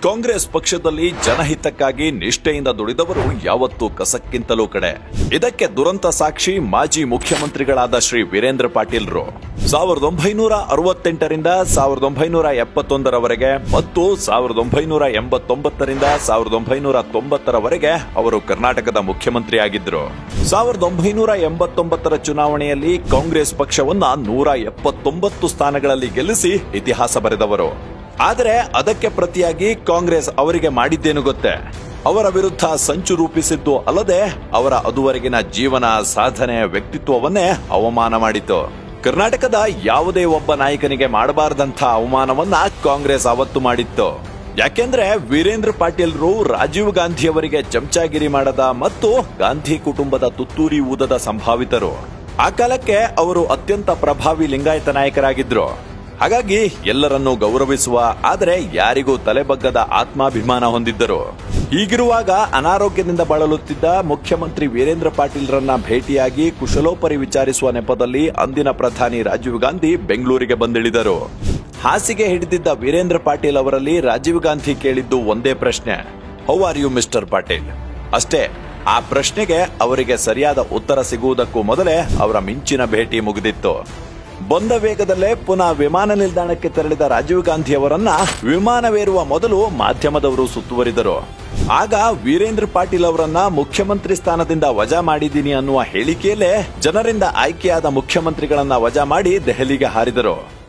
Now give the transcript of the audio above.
ಕಾಂಗ್ರೆಸ್ ಪಕ್ಷದಲ್ಲಿ ಜನಹಿತಕ್ಕಾಗಿ ನಿಷ್ಠೆಯಿಂದ ದುಡಿದವರು ಯಾವತ್ತೂ ಕಸಕ್ಕಿಂತಲೂ ಕಡೆ ಇದಕ್ಕೆ ದುರಂತ ಸಾಕ್ಷಿ ಮಾಜಿ ಮುಖ್ಯಮಂತ್ರಿಗಳಾದ ಶ್ರೀ ವೀರೇಂದ್ರ ಪಾಟೀಲ್ರು ಸಾವಿರದ ಒಂಬೈನೂರ ಅರವತ್ತೆಂಟರಿಂದ ಸಾವಿರದ ಒಂಬೈನೂರ ಎಪ್ಪತ್ತೊಂದರವರೆಗೆ ಮತ್ತು ಸಾವಿರದ ಒಂಬೈನೂರ ಎಂಬತ್ತೊಂಬತ್ತರಿಂದ ಸಾವಿರದ ಒಂಬೈನೂರ ತೊಂಬತ್ತರವರೆಗೆ ಅವರು ಕರ್ನಾಟಕದ ಮುಖ್ಯಮಂತ್ರಿಯಾಗಿದ್ದರು ಸಾವಿರದ ಒಂಬೈನೂರ ಎಂಬತ್ತೊಂಬತ್ತರ ಚುನಾವಣೆಯಲ್ಲಿ ಕಾಂಗ್ರೆಸ್ ಪಕ್ಷವನ್ನ ನೂರ ಎಪ್ಪತ್ತೊಂಬತ್ತು ಸ್ಥಾನಗಳಲ್ಲಿ ಗೆಲ್ಲಿಸಿ ಇತಿಹಾಸ ಬರೆದವರು ಆದರೆ ಅದಕ್ಕೆ ಪ್ರತಿಯಾಗಿ ಕಾಂಗ್ರೆಸ್ ಅವರಿಗೆ ಮಾಡಿದ್ದೇನು ಗೊತ್ತೇ ಅವರ ವಿರುದ್ಧ ಸಂಚು ರೂಪಿಸಿದ್ದು ಅಲ್ಲದೆ ಅವರ ಅದುವರೆಗಿನ ಜೀವನ ಸಾಧನೆ ವ್ಯಕ್ತಿತ್ವವನ್ನೇ ಅವಮಾನ ಮಾಡಿತು ಕರ್ನಾಟಕದ ಯಾವುದೇ ಒಬ್ಬ ನಾಯಕನಿಗೆ ಮಾಡಬಾರದಂಥ ಅವಮಾನವನ್ನ ಕಾಂಗ್ರೆಸ್ ಅವತ್ತು ಮಾಡಿತ್ತು ಯಾಕೆಂದ್ರೆ ವೀರೇಂದ್ರ ಪಾಟೀಲ್ರು ರಾಜೀವ್ ಗಾಂಧಿಯವರಿಗೆ ಚಮಚಾಗಿರಿ ಮಾಡದ ಮತ್ತು ಗಾಂಧಿ ಕುಟುಂಬದ ತುತ್ತೂರಿ ಊದದ ಸಂಭಾವಿತರು ಆ ಕಾಲಕ್ಕೆ ಅವರು ಅತ್ಯಂತ ಪ್ರಭಾವಿ ಲಿಂಗಾಯತ ನಾಯಕರಾಗಿದ್ರು ಹಾಗಾಗಿ ಎಲ್ಲರನ್ನೂ ಗೌರವಿಸುವ ಆದರೆ ಯಾರಿಗೂ ತಲೆಬಗ್ಗದ ಆತ್ಮಾಭಿಮಾನ ಹೊಂದಿದ್ದರು ಹೀಗಿರುವಾಗ ಅನಾರೋಗ್ಯದಿಂದ ಬಳಲುತ್ತಿದ್ದ ಮುಖ್ಯಮಂತ್ರಿ ವೀರೇಂದ್ರ ಪಾಟೀಲ್ರನ್ನ ಭೇಟಿಯಾಗಿ ಕುಶಲೋಪರಿ ವಿಚಾರಿಸುವ ನೆಪದಲ್ಲಿ ಅಂದಿನ ಪ್ರಧಾನಿ ರಾಜೀವ್ ಗಾಂಧಿ ಬೆಂಗಳೂರಿಗೆ ಬಂದಿಳಿದರು ಹಾಸಿಗೆ ಹಿಡಿದಿದ್ದ ವೀರೇಂದ್ರ ಪಾಟೀಲ್ ಅವರಲ್ಲಿ ರಾಜೀವ್ ಗಾಂಧಿ ಕೇಳಿದ್ದು ಒಂದೇ ಪ್ರಶ್ನೆ how are you mister Patil ಅಷ್ಟೇ ಆ ಪ್ರಶ್ನೆಗೆ ಅವರಿಗೆ ಸರಿಯಾದ ಉತ್ತರ ಸಿಗುವುದಕ್ಕೂ ಮೊದಲೇ ಅವರ ಮಿಂಚಿನ ಭೇಟಿ ಮುಗಿದಿತ್ತು ಬಂದ ವೇಗದಲ್ಲೇ ಪುನಃ ವಿಮಾನ ನಿಲ್ದಾಣಕ್ಕೆ ತೆರಳಿದ ರಾಜೀವ್ ಗಾಂಧಿ ಅವರನ್ನ ವಿಮಾನವೇರುವ ಮೊದಲು ಮಾಧ್ಯಮದವರು ಸುತ್ತುವರಿದರು ಆಗ ವೀರೇಂದ್ರ ಪಾಟೀಲ್ ಅವರನ್ನ ಮುಖ್ಯಮಂತ್ರಿ ಸ್ಥಾನದಿಂದ ವಜಾ ಮಾಡಿದ್ದೀನಿ ಅನ್ನುವ ಹೇಳಿಕೆಯಲ್ಲೇ ಜನರಿಂದ ಆಯ್ಕೆಯಾದ ಮುಖ್ಯಮಂತ್ರಿಗಳನ್ನ ವಜಾ ಮಾಡಿ ದೆಹಲಿಗೆ ಹಾರಿದರು